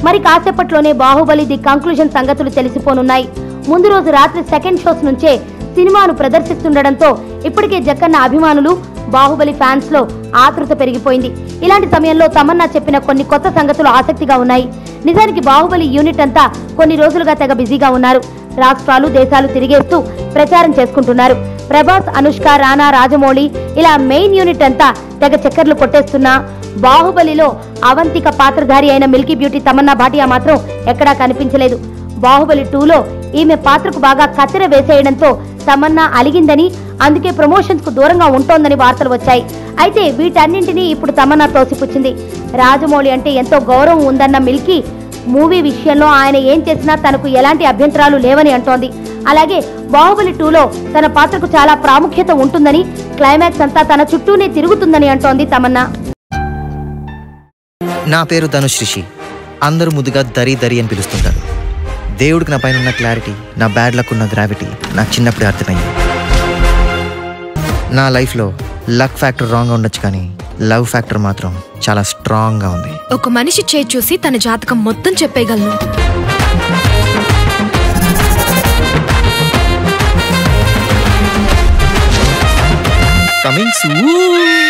మరి కాసేపట్లోనే Baahubali the conclusion సంగతులు తెలిసిపోనున్నాయి ముందు రోజు రాత్రి సెకండ్ షోస్ నుంచే సినిమాను ప్రదర్శిస్తుండడంతో ఇప్పటికే జక్కన్న అభిమానులు బాహుబలి ఫ్యాన్స్ లో ఆతృత పెరిగిపోయింది ఇలాంటి సమయంలో తమన్నా చెప్పిన కొన్ని కొత్త సంగతులు ఆసక్తిగా ఉన్నాయి నిజానికి బాహుబలి యూనిట్ అంతా కొన్ని రోజులుగా తెగ బిజీగా ఉన్నారు రాష్ట్రాలు దేశాలు తిరిగేస్తూ ప్రచారం చేసుకుంటున్నారు ప్రభాస్ అనుష్క రానా రాజమౌళి ఇలా మెయిన్ యూనిట్ అంతా తెగ చక్కర్లు కొట్టేస్తున్నా బాహుబలిలో అవంతిక పాత్రధారి అయిన మిల్కీ బ్యూటీ తమన్నా భాటియా మాత్రం ఎక్కడా కనిపించలేదు బాహుబలి టూలో ఈమె పాత్రకు బాగా కత్తెర వేసేయడంతో తమన్నా అలిగిందని అందుకే ప్రమోషన్స్ కు దూరంగా ఉంటోందని వార్తలు వచ్చాయి అయితే వీటన్నింటినీ ఇప్పుడు తమన్నా తోసిపుచ్చింది రాజమౌళి అంటే ఎంతో గౌరవం ఉందన్న మిల్కీ మూవీ విషయంలో ఆయన ఏం చేసినా తనకు ఎలాంటి అభ్యంతరాలు లేవని అంటోంది అలాగే బాహుబలి టూలో తన పాత్రకు చాలా ప్రాముఖ్యత ఉంటుందని క్లైమాక్స్ అంతా తన చుట్టూనే తిరుగుతుందని అంటోంది తమన్నా నా పేరు ధనుష్ రిషి అందరూ ముద్దుగా దరి దరి అని పిలుస్తుంటారు దేవుడికి నా పైన ఉన్న క్లారిటీ నా బ్యాడ్ లక్ ఉన్న గ్రావిటీ నాకు చిన్నప్పుడే అర్థమైంది నా లైఫ్లో లక్ ఫ్యాక్టర్ రాంగ్గా ఉండొచ్చు కానీ లవ్ ఫ్యాక్టర్ మాత్రం చాలా స్ట్రాంగ్గా ఉంది ఒక మనిషి చేయి చూసి తన జాతకం మొత్తం చెప్పేయగలను కమింగ్ సూ